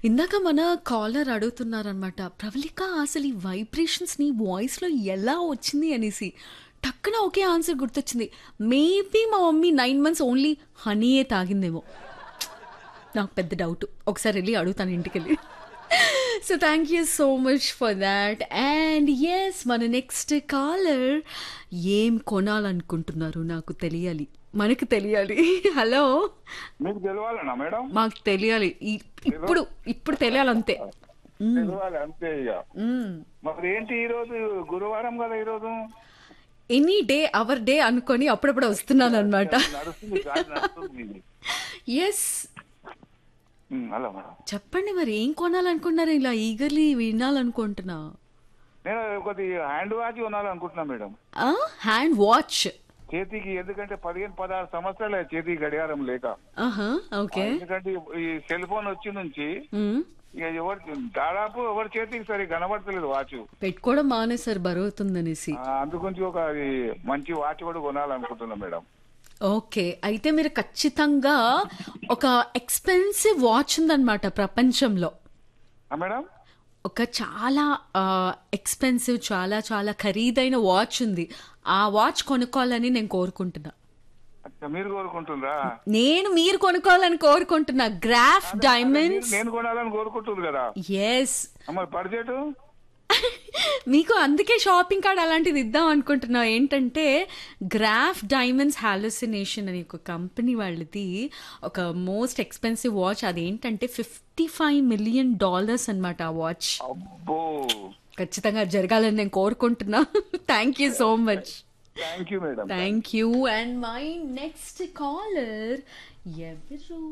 ఇందాక మన కాలర్ అడుగుతున్నారనమాట ప్రవళిక అసలు ఈ వైబ్రేషన్స్ నీ వాయిస్లో ఎలా వచ్చింది అనేసి టక్కున ఒకే ఆన్సర్ గుర్తొచ్చింది మేబీ మా మమ్మీ నైన్ మంత్స్ ఓన్లీ హనీయే తాగిందేమో నాకు పెద్ద డౌట్ ఒకసారి వెళ్ళి అడుగుతాను ఇంటికి వెళ్ళి so thank you so much for that and yes మన నెక్స్ట్ కాలర్ ఏం కొనాలనుకుంటున్నారు నాకు తెలియాలి మనకు తెలియాలి హలో మీకు తెలవాలనా మేడం మాకు తెలియాలి ఈ- ఇప్పుడు ఇప్పుడు తెలియాలి అంతే తెలవాలి అంతే ఇక మ్మ్. మరి ఏంటి ఈ రోజు గురువారం కదా ఈ రోజు ఎనీ డే అవర్ డే అనుకొని అప్పుడప్పుడు వస్తున్నాను అనమాట నడుస్తుంది గాలి నడుస్తుంది మీది. ఎస్ ఉమ్, హలో మేడం చెప్పండి మరి ఏం కొనాలనుకున్నారు ఇలా ఈగర్లీ వినాలనుకుంటున్నా నేను ఒకటి హ్యాండ్ వాచ్ కొనాలనుకుంటున్నా మేడం హ్యాండ్ వాచ్ చేతికి ఎందుకంటే పదిహేను పదహారు సంవత్సరాలే చేతికి గడియారం లేక ఆహా ఓకే ఎందుకంటే ఈ సెల్ ఫోన్ వచ్చి నుంచి ఇక ఎవరి దాదాపు ఎవరి చేతికి సరి కనబడతలేదు వాచ్ పెట్టుకోవడం మానేసారు బరువుతుందనేసి అందుగురించి ఒక అది మంచి వాచ్ కూడా కొనాలనుకుంటున్నా మేడం ఓకే అయితే మీరు ఖచ్చితంగా ఒక ఎక్స్పెన్సివ్ వాచ్ ఉందన్నమాట ప్రపంచంలో ఆ మేడం ఒక చాలా ఎక్స్పెన్సివ్ చాలా చాలా ఖరీదైన వాచ్ ఉంది ఆ వాచ్ కొనుక్కోవాలని నేను కోరుకుంటున్నా అచ్చా, మీరు కోరుకుంటుండ్రా నేను మీరు కొనుక్కోవాలని కోరుకుంటున్నా గ్రాఫ్ డైమండ్స్ నేను కొనాలని కోరుకుంటుంది కదా ఎస్ అమ్మ బడ్జెట్ మీకు అందుకే షాపింగ్ కార్డ్ అలాంటిది ఇద్దాం అనుకుంటున్నా ఏంటంటే గ్రాఫ్ డైమండ్స్ హాలుసినేషన్ అని ఒక కంపెనీ వాళ్ళది ఒక మోస్ట్ ఎక్స్పెన్సివ్ వాచ్ అదేంటంటే ఫిఫ్టీ ఫైవ్ మిలియన్ డాలర్స్ అనమాట ఆ వాచ్ అబ్బో ఖచ్చితంగా జరగాలని నేను కోరుకుంటున్నా thank you so much thank you madam thank you and my next caller ఎవరు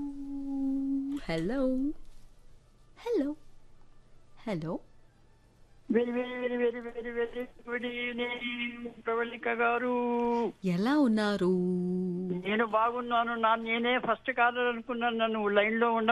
hello hello hello very very very very very good evening Pravalika garu ఎలా ఉన్నారు నేను బాగున్నాను నా నేనే ఫస్ట్ కాలర్ అనుకున్నాను నన్ను లైన్ లో ఉన్న